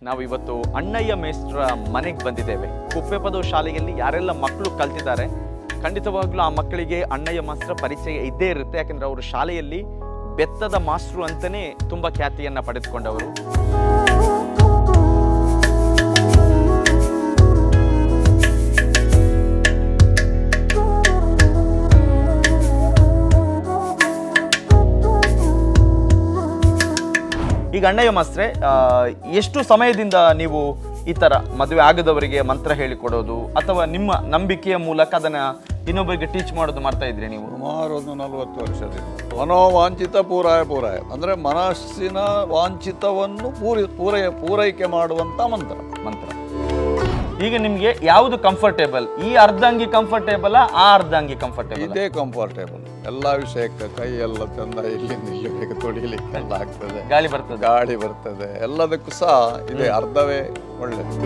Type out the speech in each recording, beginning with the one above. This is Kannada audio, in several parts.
ನಾವು ಇವತ್ತು ಅಣ್ಣಯ್ಯ ಮೇಸ್ಟ್ರ ಮನೆಗೆ ಬಂದಿದ್ದೇವೆ ಕುಪ್ಪೆಪದ ಶಾಲೆಯಲ್ಲಿ ಯಾರೆಲ್ಲ ಮಕ್ಕಳು ಕಲ್ತಿದ್ದಾರೆ ಖಂಡಿತವಾಗ್ಲೂ ಆ ಮಕ್ಕಳಿಗೆ ಅಣ್ಣಯ್ಯ ಮಾಸ್ತ್ರ ಪರಿಚಯ ಇದ್ದೇ ಇರುತ್ತೆ ಯಾಕಂದ್ರೆ ಅವರು ಶಾಲೆಯಲ್ಲಿ ಬೆತ್ತದ ಮಾಸ್ಟ್ರು ಅಂತಾನೆ ತುಂಬಾ ಖ್ಯಾತಿಯನ್ನ ಪಡೆದುಕೊಂಡವರು ಈಗ ಅಣ್ಣಯ್ಯ ಮಾಸ್ತ್ರೆ ಆ, ಎಷ್ಟು ಸಮಯದಿಂದ ನೀವು ಈ ತರ ಮದುವೆ ಆಗದವರಿಗೆ ಮಂತ್ರ ಹೇಳಿಕೊಡೋದು ಅಥವಾ ನಿಮ್ಮ ನಂಬಿಕೆಯ ಮೂಲಕ ಅದನ್ನ ಇನ್ನೊಬ್ಬರಿಗೆ ಟೀಚ್ ಮಾಡೋದು ಮಾಡ್ತಾ ಇದ್ರಿ ನೀವು ಸುಮಾರು ಒಂದು ನಲವತ್ತು ವರ್ಷದಿಂದ ಮನೋವಾಂಛಿತ ಪೂರಾಯ ಪೂರಾಯ ಅಂದರೆ ಮನಸ್ಸಿನ ವಾಂಛಿತವನ್ನು ಪೂರಿ ಪೂರೈ ಪೂರೈಕೆ ಮಾಡುವಂಥ ಮಂತ್ರ ಮಂತ್ರ ಈಗ ನಿಮ್ಗೆ ಯಾವುದು ಕಂಫರ್ಟೇಬಲ್ ಈ ಅರ್ಧಂಗಿ ಕಂಫರ್ಟೇಬಲ್ ಆ ಅರ್ಧಂಗಿ ಕಂಫರ್ಟೇಬಲ್ ಇದೇ ಕಂಫರ್ಟೇಬಲ್ ಎಲ್ಲ ವಿಷಯಕ್ಕೆ ಕೈ ಎಲ್ಲ ಚಂದ ಇಲ್ಲಿ ನಿಲ್ಲಬೇಕು ತೊಡಿಲಿಕ್ಕೆ ಎಲ್ಲ ಆಗ್ತದೆ ಗಾಳಿ ಬರ್ತದೆ ಗಾಳಿ ಬರ್ತದೆ ಎಲ್ಲದಕ್ಕೂ ಸಹ ಇದೆ ಅರ್ಧವೇ ಒಳ್ಳೆಯದು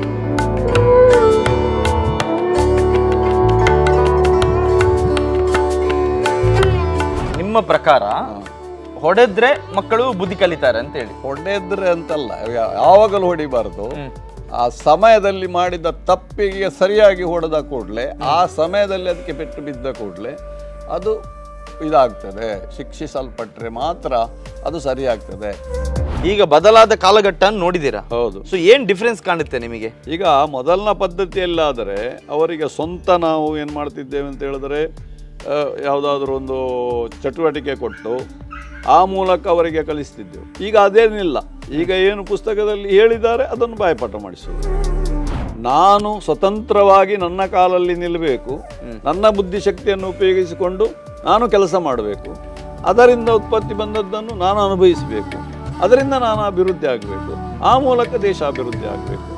ನಿಮ್ಮ ಪ್ರಕಾರ ಹೊಡೆದ್ರೆ ಮಕ್ಕಳು ಬುದ್ಧಿ ಕಲಿತಾರೆ ಅಂತ ಹೇಳಿ ಹೊಡೆದ್ರೆ ಅಂತಲ್ಲ ಯಾ- ಯಾವಾಗಲೂ ಹೊಡಿಬಾರ್ದು ಆ ಸಮಯದಲ್ಲಿ ಮಾಡಿದ ತಪ್ಪಿಗೆ ಸರಿಯಾಗಿ ಹೊಡೆದ ಕೂಡಲೇ ಆ ಸಮಯದಲ್ಲಿ ಅದಕ್ಕೆ ಪೆಟ್ಟು ಬಿದ್ದ ಕೂಡಲೇ ಅದು ಇದಾಗ್ತದೆ ಶಿಕ್ಷಿಸಲ್ಪಟ್ರೆ ಮಾತ್ರ ಅದು ಸರಿಯಾಗ್ತದೆ ಈಗ ಬದಲಾದ ಕಾಲಘಟ್ಟ ನೋಡಿದ್ದೀರಾ ಹೌದು ಸೊ ಏನ್ ಡಿಫ್ರೆನ್ಸ್ ಕಾಣುತ್ತೆ ನಿಮಗೆ ಈಗ ಮೊದಲನ ಪದ್ಧತಿಯಲ್ಲಾದರೆ ಅವರಿಗೆ ಸ್ವಂತ ನಾವು ಏನು ಮಾಡ್ತಿದ್ದೇವೆ ಅಂತ ಹೇಳಿದ್ರೆ ಯಾವುದಾದ್ರೂ ಒಂದು ಚಟುವಟಿಕೆ ಕೊಟ್ಟು ಆ ಮೂಲಕ ಅವರಿಗೆ ಕಲಿಸ್ತಿದ್ದೆವು ಈಗ ಅದೇನಿಲ್ಲ ಈಗ ಏನು ಪುಸ್ತಕದಲ್ಲಿ ಹೇಳಿದ್ದಾರೆ ಅದನ್ನು ಬಾಯಪಾಠ ಮಾಡಿಸೋದು ನಾನು ಸ್ವತಂತ್ರವಾಗಿ ನನ್ನ ಕಾಲಲ್ಲಿ ನಿಲ್ಲಬೇಕು ನನ್ನ ಬುದ್ಧಿಶಕ್ತಿಯನ್ನು ಉಪಯೋಗಿಸಿಕೊಂಡು ನಾನು ಕೆಲಸ ಮಾಡಬೇಕು ಅದರಿಂದ ಉತ್ಪತ್ತಿ ಬಂದದ್ದನ್ನು ನಾನು ಅನುಭವಿಸಬೇಕು ಅದರಿಂದ ನಾನು ಅಭಿವೃದ್ಧಿ ಆಗಬೇಕು ಆ ಮೂಲಕ ದೇಶ ಅಭಿವೃದ್ಧಿ ಆಗಬೇಕು